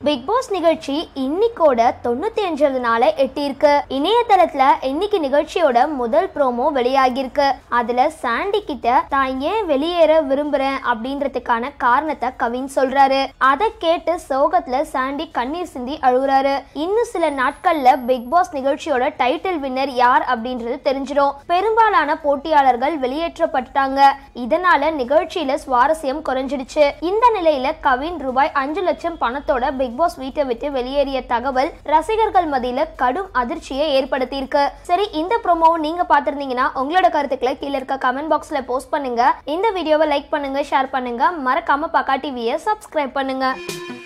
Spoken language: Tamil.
பிக் பாஸ் நிகழ்ச்சி இன்னைக்கோட தொண்ணூத்தி அஞ்சாவது நாளை எட்டியிருக்கு இணையதளத்துல இன்னைக்கு நிகழ்ச்சியோட முதல் ப்ரோமோ வெளியாகிருக்கு அதுல சாண்டி கிட்ட தான் ஏன் வெளியேற விரும்புறேன் அப்படின்றதுக்கான காரணத்தை கவின் சொல்றாரு அதை கேட்டு சோகத்துல சாண்டி கண்ணீர் சிந்தி அழுகுறாரு இன்னும் சில நாட்கள்ல பிக் பாஸ் நிகழ்ச்சியோட டைட்டில் வின்னர் யார் அப்படின்றது தெரிஞ்சிடும் பெரும்பாலான போட்டியாளர்கள் வெளியேற்றப்பட்டாங்க இதனால நிகழ்ச்சியில சுவாரஸ்யம் குறைஞ்சிடுச்சு இந்த நிலையில கவின் ரூபாய் அஞ்சு லட்சம் பணத்தோட பிக் பாஸ் வீட்டை விட்டு வெளியேறிய தகவல் ரசிகர்கள் மத்தியில கடும் அதிர்ச்சியை ஏற்படுத்தியிருக்கு சரி இந்த ப்ரோமோவை நீங்க பார்த்திருந்தீங்கன்னா உங்களோட கருத்துக்களை கீழே இருக்க கமெண்ட் பாக்ஸ்ல போஸ்ட் பண்ணுங்க இந்த வீடியோவை லைக் பண்ணுங்க ஷேர் பண்ணுங்க மறக்காம பக்கா டிவியை சப்ஸ்கிரைப் பண்ணுங்க